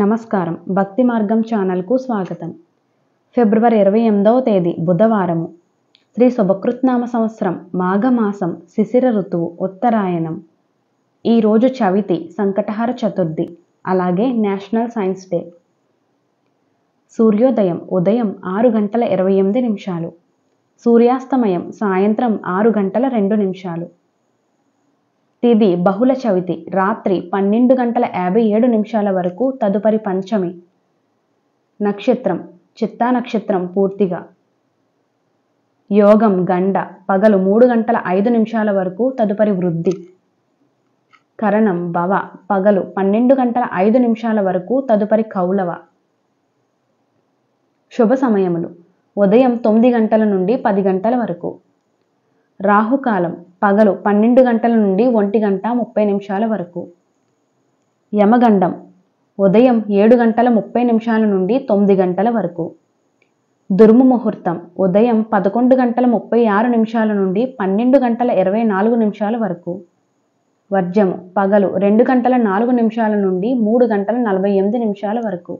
నమస్కారం భక్తి మార్గం ఛానల్కు స్వాగతం ఫిబ్రవరి ఇరవై ఎనిమిదవ తేదీ బుధవారము శ్రీ శుభకృత్నామ సంవత్సరం మాఘమాసం శిశిర ఋతువు ఉత్తరాయణం ఈరోజు చవితి సంకటహర చతుర్థి అలాగే నేషనల్ సైన్స్ డే సూర్యోదయం ఉదయం ఆరు గంటల ఇరవై ఎనిమిది నిమిషాలు సూర్యాస్తమయం సాయంత్రం ఆరు గంటల రెండు నిమిషాలు తిది బహుళ చవితి రాత్రి పన్నెండు గంటల యాభై ఏడు నిమిషాల వరకు తదుపరి పంచమి నక్షత్రం చిత్తా నక్షత్రం పూర్తిగా యోగం గండ పగలు మూడు గంటల ఐదు నిమిషాల వరకు తదుపరి వృద్ధి కరణం భవ పగలు పన్నెండు గంటల ఐదు నిమిషాల వరకు తదుపరి కౌలవ శుభ సమయములు ఉదయం తొమ్మిది గంటల నుండి పది గంటల వరకు రాహుకాలం పగలు పన్నెండు గంటల నుండి ఒంటి గంట ముప్పై నిమిషాల వరకు యమగండం ఉదయం ఏడు గంటల ముప్పై నిమిషాల నుండి తొమ్మిది గంటల వరకు దుర్ము ముహూర్తం ఉదయం పదకొండు గంటల ముప్పై ఆరు నిమిషాల నుండి పన్నెండు గంటల ఇరవై నాలుగు నిమిషాల వరకు వర్జము పగలు రెండు గంటల నాలుగు నిమిషాల నుండి మూడు గంటల నలభై ఎనిమిది నిమిషాల వరకు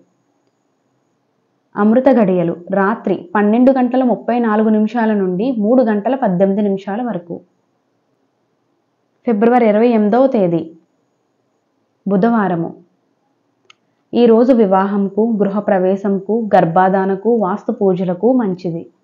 అమృత గడియలు రాత్రి పన్నెండు గంటల ముప్పై నాలుగు నిమిషాల నుండి మూడు గంటల పద్దెనిమిది నిమిషాల వరకు ఫిబ్రవరి ఇరవై ఎనిమిదవ తేదీ బుధవారము ఈరోజు వివాహంకు గృహప్రవేశంకు గర్భాధానకు వాస్తు పూజలకు మంచిది